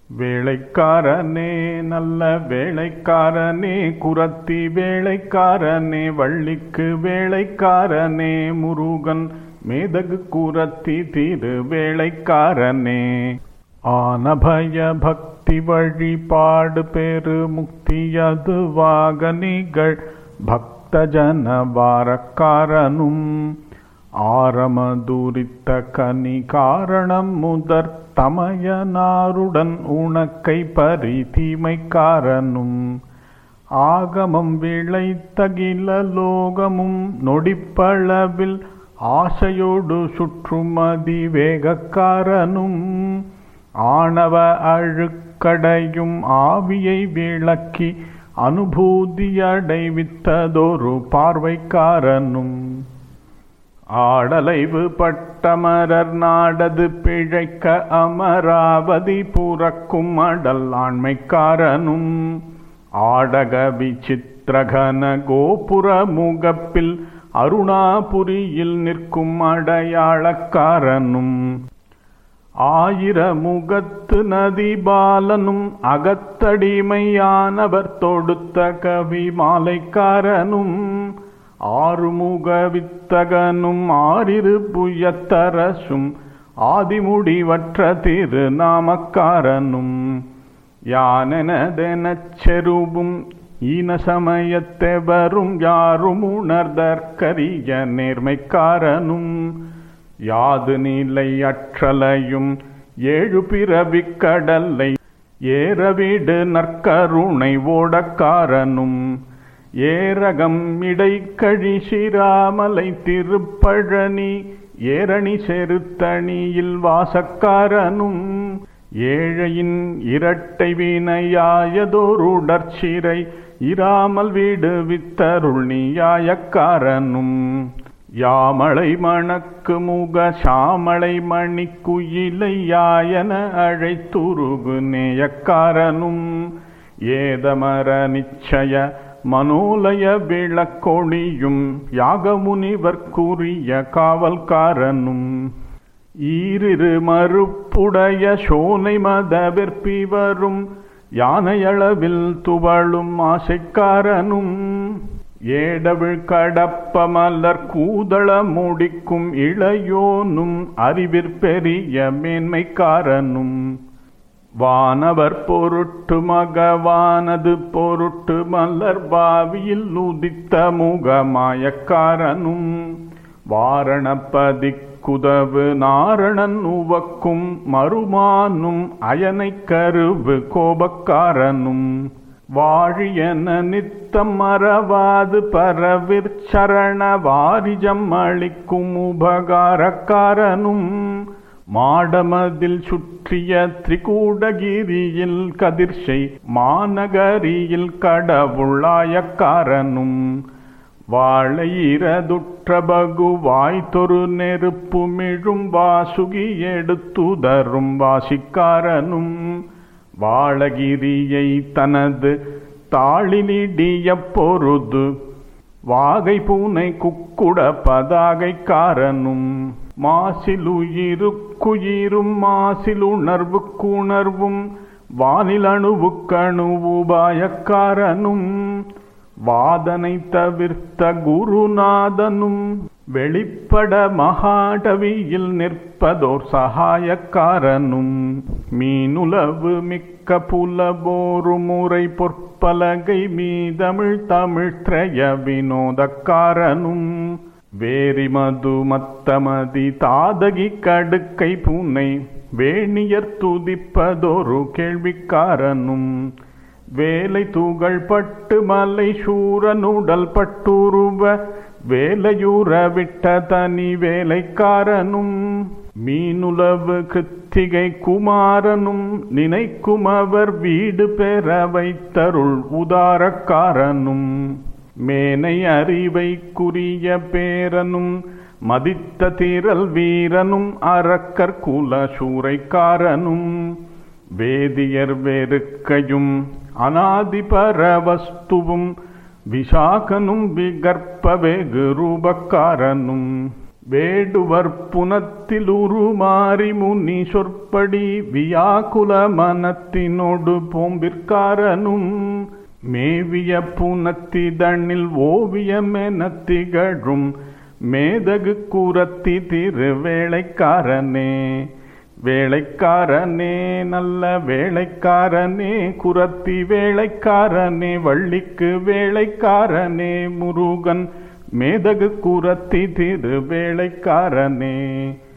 வேளைக்காரனே நல்ல வேளைக்காரனே குரத்தி வேளைக்காரனே வள்ளிக்கு வேளைக்காரனே முருகன் மேதகு குரத்தி திரு வேளைக்காரனே ஆனபய பக்தி வழிபாடு பெரு முக்தியதுவாக நிகழ் பக்த ஜன வாரக்காரனும் ஆரமதுரித்த கனி காரணம் முதற் தமயனாருடன் உனக்கை பரி தீமைக்காரனும் ஆகமம் விளைத்தகில லோகமும் நொடிப்பளவில் ஆசையோடு சுற்றுமதி வேகக்காரனும் ஆணவ அழுக்கடையும் ஆவியை விளக்கி அனுபூதியடைவித்ததொரு பார்வைக்காரனும் ஆடலைவு பட்டமரர் நாடது பிழைக்க அமராவதி புறக்கும் அடல் ஆண்மைக்காரனும் ஆடக விசித்திரகன கோபுர முகப்பில் அருணாபுரியில் நிற்கும் அடையாளக்காரனும் ஆயிர முகத்து நதி பாலனும் அகத்தடிமையானவர் தொடுத்த கவி மாலைக்காரனும் ஆறுமுக வித்தகனும் ஆறிரு புயத்தரசும் ஆதிமுடிவற்ற திருநாமக்காரனும் யானெனதெனச் செருவும் ஈன சமயத்தெவரும் யாரும் உணர்தற்கரிய நேர்மைக்காரனும் யாது நிலை அற்றலையும் ஏழு பிறவிக் கடலை ஏறவிடு நற்கருணை ஓடக்காரனும் ஏரகம் இடைக்கழி சிராமலை திருப்பழனி ஏரணி செருத்தணியில் வாசக்காரனும் ஏழையின் இரட்டை வினையாயதோருடற்சிறை இராமல் வீடு வித்தருள் நீயாயக்காரனும் யாமளை மணக்கு முக சாமளை மணிக்குயிலை யாயன அழைத்துருகு நேயக்காரனும் ஏதமர நிச்சய மனோலய விளக்கொழியும் யாகமுனிவர்க்குரிய காவல்காரனும் ஈரிரு மறுப்புடைய சோனை மத வெற்பி வரும் யானையளவில் துவளும் ஆசைக்காரனும் ஏடவிழ் கடப்ப மலர் கூதள முடிக்கும் இளையோனும் அறிவிற்பெரிய மேன்மைக்காரனும் வானவர் பொருட்டு மகவானது பொருட்டு மலர் பாவியில் உதித்த முகமாயக்காரனும் வாரணப்பதி குதவு நாரணன் உவக்கும் மறுமானும் அயனை கருவு கோபக்காரனும் வாழியன நித்தம் மறவாது பரவிற் சரண வாரிஜம் அளிக்கும் உபகாரக்காரனும் மாடமதில் சுற்றிய திரிகூடகிரியில் கதிர்ஷை மாநகரியில் கடவுளாயக்காரனும் வாழையிரதுற்ற பகுவாய் தொரு நெருப்புமிழும் வாசுகி எடுத்துதரும் வாசிக்காரனும் வாழகிரியை தனது தாளிலிடிய பொருது வாகை பூனை குக்குட பதாகைக்காரனும் மாசிலுயிருக்குயிரும் மாசிலுணர்வுக்குணர்வும் வானில் அணுவுக்கணுவுபாயக்காரனும் வாதனை தவிர்த்த குருநாதனும் வெளிப்பட மகாடவியில் நிற்பதோர் சகாயக்காரனும் மீனுலவு மிக்க புலபோரு முறை பொற்பலகை மீதமிழ் தமிழ் திரய வினோதக்காரனும் வேரி மது மத்தமதி தாதகி கடுக்கை பூனை வேணியர் துதிப்பதொரு கேள்விக்காரனும் வேலை தூகள் பட்டு மலை சூரனுடல் பட்டுருவ வேலையூற விட்ட தனி வேலைக்காரனும் மீனுலவு கிருத்திகை குமாரனும் நினைக்கும் அவர் வீடு பெற வைத்தருள் உதாரக்காரனும் மேனை அறிவைக்குரிய பேரனும் மதித்த திரள் வீரனும் அரக்கர் குல சூறைக்காரனும் வேதியர் வெறுக்கையும் அனாதிபர வஸ்துவும் விசாகனும் விகற்ப வெகு ரூபக்காரனும் வேடுவர் புனத்தில் உருமாறி முனி சொற்படி வியாக்குல மனத்தினோடு போம்பிற்காரனும் மேவிய புனத்திதனில் ஓவியமென திகழும் மேதகு கூரத்தி திருவேளைக்காரனே வேளைக்காரனே நல்ல வேளைக்காரனே குரத்தி வேளைக்காரனே வள்ளிக்கு வேளைக்காரனே முருகன் மேதகு குரத்தி திரு வேளைக்காரனே